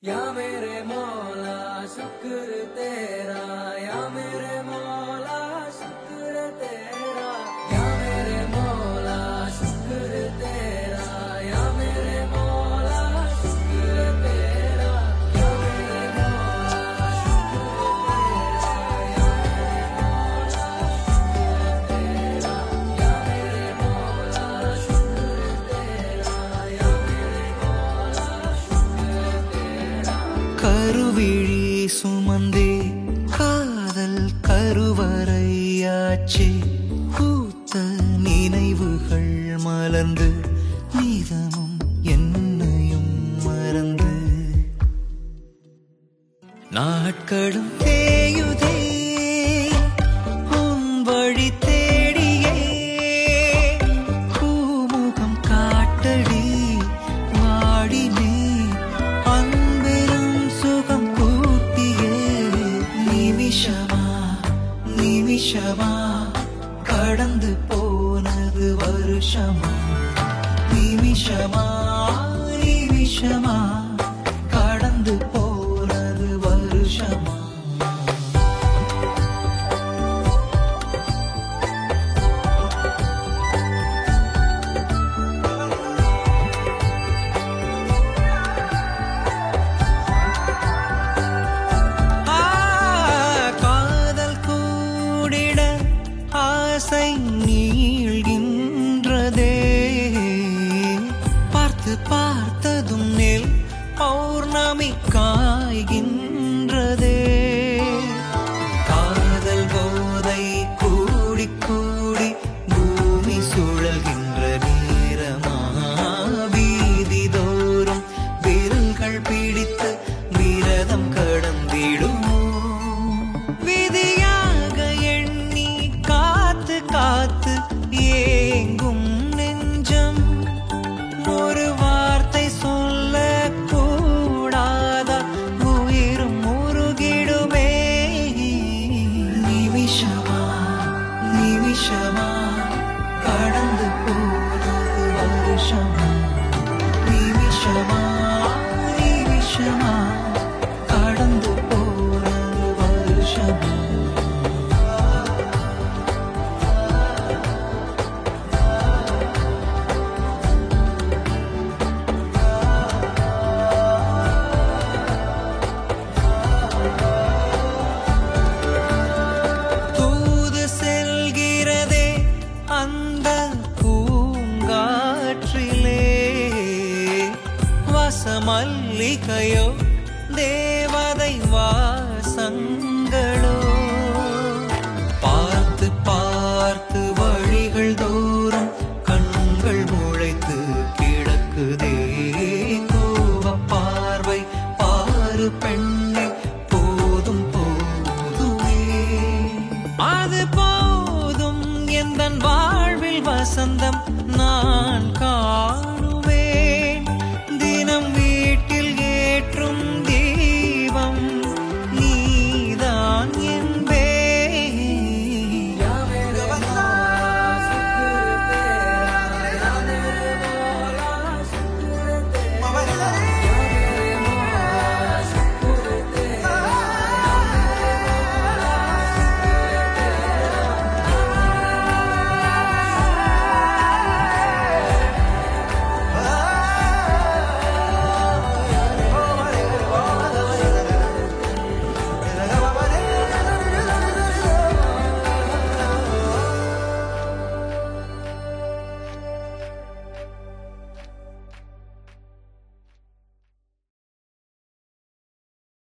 या मेरे मौला शुक्र तेरा या मेरे मौला शुक्र तेरा या मेरे मौला शुक्र तेरा या मेरे मौला शुक्र तेरा या मेरे मौला शुक्र तेरा या मेरे मौला शुक्र तेरा या मेरे मौला शुक्र तेरा கருவிழி சுமந்தே காதல் கருவறையாச்சே பூத்த நினைவுகள் மலர்ந்து நீதமும் என்னையும் மறந்து நாட்களும் தேயுதே உன் வழி தேடியே பூமுகம் காட்டடி வாடினே அன்பெரும் சுகம் கூட்டியே நிமிஷமா நிமிஷமா கடந்து போனது வருஷமா நிமிஷமா நிமிஷமா கடந்து போனது வருஷமா ஆ, காதல் கூடிட ஆசை நீள்கின்றதே பார்த்து பார்த்ததும் நெல் பௌர்ணமி காய்கின்றதே காதல் போதை கூடி கூடி பூமி சுழல்கின்ற நேரமா வீதி தோறும் விரல்கள் பிடித்து விரதம் கடந்திடும் விதியாக எண்ணி காத்து காத்து ஏங்கும் நெஞ்சம் ஒரு வார்த்தை சொல்ல கூடாதா உயிரும் முருகிடுமே நிமிஷமா நிமிஷமா கடந்து போனது வருஷமா நிமிஷமா நிமிஷமா கடந்து போனது வருஷமா தூது செல்கிறதே அந்த பூங்காற்றிலே வசமல்லிகையோ தேவதை வாசங்களோ